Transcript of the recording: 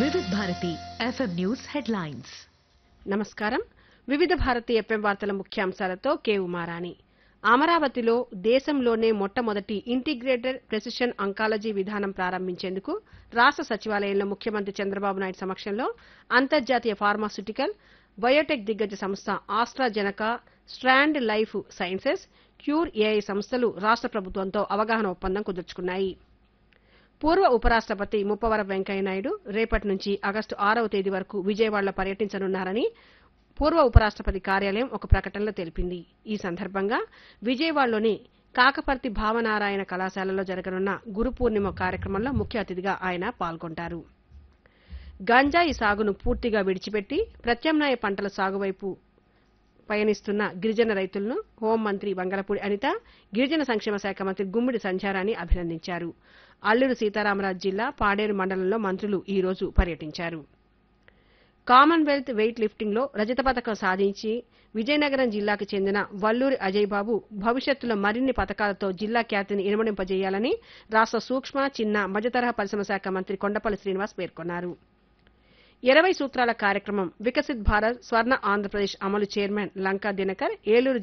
వివిధ Bharati FM news headlines నమస్కారం వివిధ భారతి ఎఫ్ఎం వార్తల ముఖ్యాంశాలతో కే ఉమారాణి అమరావతిలో దేశంలోనే మొట్టమొదటి ఇంటిగ్రేటెడ్ ప్రెసిషన్ అంకాలజీ విధానం ప్రారంభించేందుకు రాష్ట్ర సచివాలయంలో ముఖ్యమంత్రి చంద్రబాబు నాయుడు సమక్షంలో అంతర్జాతీయ ఫార్మాస్యూటికల్ బయోటెక్ దిగ్గజ సంస్థ AstraZeneca Strand Life Sciences Cure AI సంస్థలు రాష్ట్ర ప్రభుత్వంతో అవగాహన ఒప్పందం కుదుర్చుకున్నాయి పూర్వ ఉపరాష్ట్రపతి ముప్పవరపు వెంకయ్యనాయుడు రేపటి నుంచి ఆగస్టు ఆరవ తేదీ వరకు విజయవాడలో పర్యటించనున్నారని పూర్వ ఉపరాష్ట్రపతి కార్యాలయం ఒక ప్రకటనలో తెలిపింది ఈ సందర్భంగా విజయవాడలోని కాకపర్తి భావనారాయణ కళాశాలలో జరగనున్న గురు పూర్ణిమ కార్యక్రమంలో ముఖ్య అతిథిగా ఆయన పాల్గొంటారు గంజాయి సాగును పూర్తిగా విడిచిపెట్టి ప్రత్యామ్నాయ పంటల సాగు వైపు పయనిస్తున్న గిరిజన రైతులను హోంమంత్రి వంగలపూడి అనిత గిరిజన సంక్షేమ శాఖ మంత్రి గుమ్మిడి సంధ్యారాణి అభినందించారు అల్లూరు సీతారామరాజు జిల్లా పాడేరు మండలంలో మంత్రులు ఈ రోజు పర్యటించారు కామన్వెల్త్ వెయిట్ లిఫ్టింగ్ లో రజత పథకం సాధించి విజయనగరం జిల్లాకు చెందిన వల్లూరి అజయ్ బాబు భవిష్యత్తులో మరిన్ని పథకాలతో జిల్లా ఖ్యాతిని ఇనుమడింపజేయాలని రాష్ట్ర సూక్ష్మ చిన్న మధ్యతరహా పరిశ్రమ శాఖ మంత్రి కొండపల్లి శ్రీనివాస్ పేర్కొన్నారు ఇరవై సూత్రాల కార్యక్రమం వికసిత్ భారత్ స్వర్ణ ఆంధ్రప్రదేశ్ అమలు చైర్మన్ లంకా దినకర్ ఏలూరు